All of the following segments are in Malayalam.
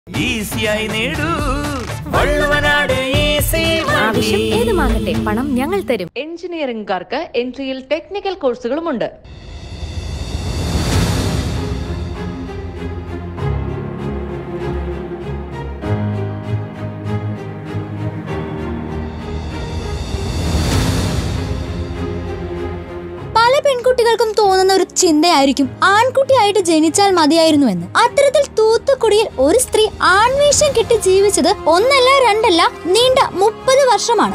ഈസിയായി നേടൂ വള്ളുവനാട് ഈസി ആവശ്യം ഏതുമാകട്ടെ പണം ഞങ്ങൾ തരും എഞ്ചിനീയറിംഗുകാർക്ക് എൻട്രിയിൽ ടെക്നിക്കൽ കോഴ്സുകളുമുണ്ട് പല പെൺകുട്ടികൾക്കും തോന്നുന്ന ഒരു ചിന്തയായിരിക്കും ആൺകുട്ടിയായിട്ട് ജനിച്ചാൽ മതിയായിരുന്നു എന്ന് അത്തരത്തിൽ തൂത്തുക്കുടിയിൽ ഒരു സ്ത്രീ ആൺവേഷം കെട്ടി ജീവിച്ചത് ഒന്നല്ല രണ്ടല്ല നീണ്ട മുപ്പത് വർഷമാണ്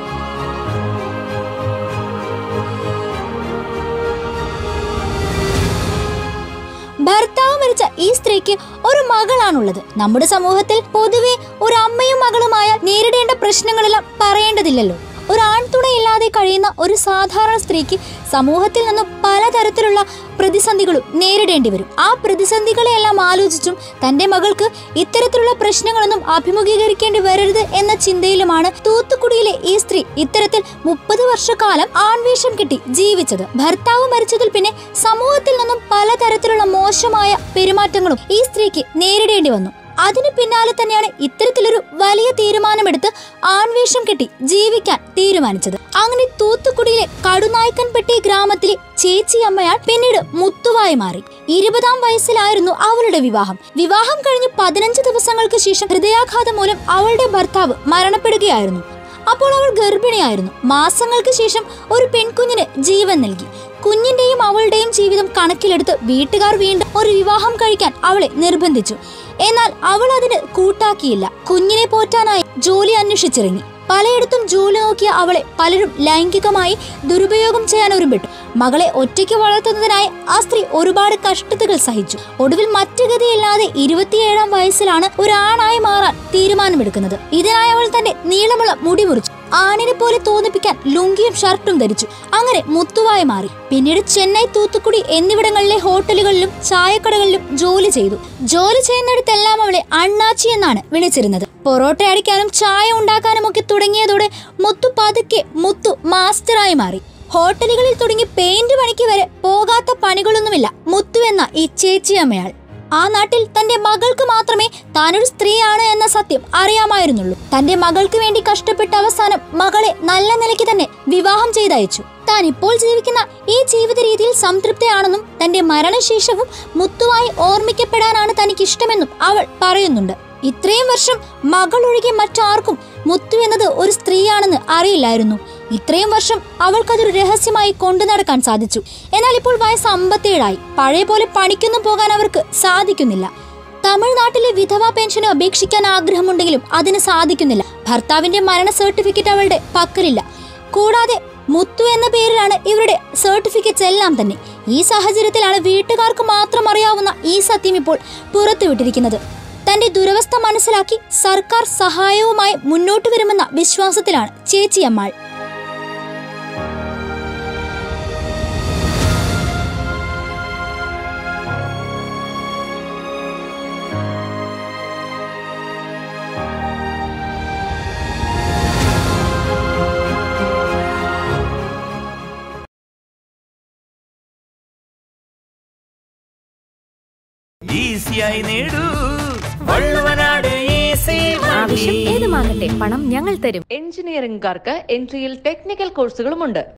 ഭർത്താവ് മരിച്ച ഈ സ്ത്രീക്ക് ഒരു മകളാണുള്ളത് നമ്മുടെ സമൂഹത്തിൽ പൊതുവെ ഒരു അമ്മയും മകളുമായ നേരിടേണ്ട പ്രശ്നങ്ങളെല്ലാം പറയേണ്ടതില്ലല്ലോ ഒരു ആൺതുണയില്ലാതെ കഴിയുന്ന ഒരു സാധാരണ സ്ത്രീക്ക് സമൂഹത്തിൽ നിന്നും പലതരത്തിലുള്ള പ്രതിസന്ധികളും നേരിടേണ്ടി വരും ആ പ്രതിസന്ധികളെയെല്ലാം ആലോചിച്ചും തന്റെ മകൾക്ക് ഇത്തരത്തിലുള്ള പ്രശ്നങ്ങളൊന്നും അഭിമുഖീകരിക്കേണ്ടി വരരുത് എന്ന ചിന്തയിലുമാണ് തൂത്തുക്കുടിയിലെ ഈ സ്ത്രീ ഇത്തരത്തിൽ മുപ്പത് വർഷക്കാലം ആൺവേഷം കെട്ടി ജീവിച്ചത് ഭർത്താവ് മരിച്ചതിൽ പിന്നെ സമൂഹത്തിൽ നിന്നും പലതരത്തിലുള്ള മോശമായ പെരുമാറ്റങ്ങളും ഈ സ്ത്രീക്ക് നേരിടേണ്ടി വന്നു അതിനു പിന്നാലെ തന്നെയാണ് ഇത്തരത്തിലൊരു വലിയ തീരുമാനമെടുത്ത് ആൺവേഷം കെട്ടി ജീവിക്കാൻ തീരുമാനിച്ചത് അങ്ങനെ തൂത്തുക്കുടിയിലെ കടുനായ്ക്കൻപെട്ടി ഗ്രാമത്തിലെ ചേച്ചി അമ്മയാൾ പിന്നീട് മുത്തുവായി മാറി ഇരുപതാം വയസ്സിലായിരുന്നു അവളുടെ വിവാഹം വിവാഹം കഴിഞ്ഞ് പതിനഞ്ച് ദിവസങ്ങൾക്ക് ശേഷം ഹൃദയാഘാതം മൂലം അവളുടെ ഭർത്താവ് മരണപ്പെടുകയായിരുന്നു അപ്പോൾ അവൾ ഗർഭിണിയായിരുന്നു മാസങ്ങൾക്ക് ശേഷം ഒരു പെൺകുഞ്ഞിന് ജീവൻ നൽകി കുഞ്ഞിന്റെയും അവളുടെയും ജീവിതം കണക്കിലെടുത്ത് വീട്ടുകാർ വീണ്ടും ഒരു വിവാഹം കഴിക്കാൻ അവളെ നിർബന്ധിച്ചു എന്നാൽ അവൾ അതിന് കൂട്ടാക്കിയില്ല കുഞ്ഞിനെ പോറ്റാനായി ജോലി അന്വേഷിച്ചിറങ്ങി പലയിടത്തും ജോലി നോക്കിയ അവളെ പലരും ലൈംഗികമായി ദുരുപയോഗം ചെയ്യാൻ ഒരുമ്പെട്ടു മകളെ ഒറ്റയ്ക്ക് വളർത്തുന്നതിനായി ആ സ്ത്രീ ഒരുപാട് കഷ്ടതകൾ സഹിച്ചു ഒടുവിൽ മറ്റു ഗതിയില്ലാതെ ഇരുപത്തിയേഴാം വയസ്സിലാണ് ഒരാണായി മാറാൻ തീരുമാനമെടുക്കുന്നത് ഇതിനായി അവൾ തന്റെ നീളമുള്ള മുടി മുറിച്ചു ആണിനെ പോലെ തോന്നിപ്പിക്കാൻ ലുങ്കിയും ഷർട്ടും ധരിച്ചു അങ്ങനെ മുത്തുവായി മാറി പിന്നീട് ചെന്നൈ തൂത്തുക്കുടി എന്നിവിടങ്ങളിലെ ഹോട്ടലുകളിലും ചായക്കടകളിലും ജോലി ചെയ്തു ജോലി ചെയ്യുന്നിടത്തെല്ലാം അവളെ അണ്ണാച്ചി എന്നാണ് വിളിച്ചിരുന്നത് പൊറോട്ട അടിക്കാനും ചായ ഉണ്ടാക്കാനും ഒക്കെ തുടങ്ങിയതോടെ മുത്തു പതുക്കെ മുത്തു മാസ്റ്ററായി മാറി ഹോട്ടലുകളിൽ തുടങ്ങി പെയിന്റ് പണിക്ക് വരെ പോകാത്ത പണികളൊന്നുമില്ല മുത്തു എന്ന ഈ ചേച്ചിയമ്മയാൾ ആ നാട്ടിൽ തന്റെ മകൾക്ക് മാത്രമേ താനൊരു സ്ത്രീയാണ് എന്ന സത്യം അറിയാമായിരുന്നുള്ളൂ തന്റെ മകൾക്ക് വേണ്ടി കഷ്ടപ്പെട്ട അവസാനം മകളെ നല്ല നിലയ്ക്ക് തന്നെ വിവാഹം ചെയ്തയച്ചു താൻ ഇപ്പോൾ ജീവിക്കുന്ന ഈ ജീവിത രീതിയിൽ സംതൃപ്തയാണെന്നും തന്റെ മരണശേഷവും മുത്തുവായി ഓർമ്മിക്കപ്പെടാനാണ് തനിക്ക് ഇഷ്ടമെന്നും അവൾ പറയുന്നുണ്ട് ഇത്രയും വർഷം മകൾ ഒഴികെ മറ്റാർക്കും മുത്തു എന്നത് ഒരു സ്ത്രീയാണെന്ന് അറിയില്ലായിരുന്നു ഇത്രയും വർഷം അവൾക്കതൊരു രഹസ്യമായി കൊണ്ടു നടക്കാൻ സാധിച്ചു എന്നാൽ ഇപ്പോൾ വയസ്സ് അമ്പത്തിയേഴായി പഴയ പോലെ പണിക്കൊന്നും പോകാൻ അവർക്ക് സാധിക്കുന്നില്ല തമിഴ്നാട്ടിലെ വിധവാ പെൻഷന് അപേക്ഷിക്കാൻ ആഗ്രഹമുണ്ടെങ്കിലും അതിന് സാധിക്കുന്നില്ല ഭർത്താവിന്റെ മരണ സർട്ടിഫിക്കറ്റ് അവളുടെ പക്കലില്ല കൂടാതെ മുത്തു എന്ന പേരിലാണ് ഇവരുടെ സർട്ടിഫിക്കറ്റ്സ് എല്ലാം തന്നെ ഈ സാഹചര്യത്തിലാണ് വീട്ടുകാർക്ക് മാത്രം അറിയാവുന്ന ഈ സത്യം ഇപ്പോൾ പുറത്തുവിട്ടിരിക്കുന്നത് തന്റെ ദുരവസ്ഥ മനസ്സിലാക്കി സർക്കാർ സഹായവുമായി മുന്നോട്ട് വരുമെന്ന വിശ്വാസത്തിലാണ് ചേച്ചിയമ്മാൾ ഈസിയായി നേടൂ വള്ളുവനാട് ഈസി ആവശ്യം ഏതുമാകട്ടെ പണം ഞങ്ങൾ തരും എഞ്ചിനീയറിംഗുകാർക്ക് എൻട്രിയിൽ ടെക്നിക്കൽ കോഴ്സുകളുമുണ്ട്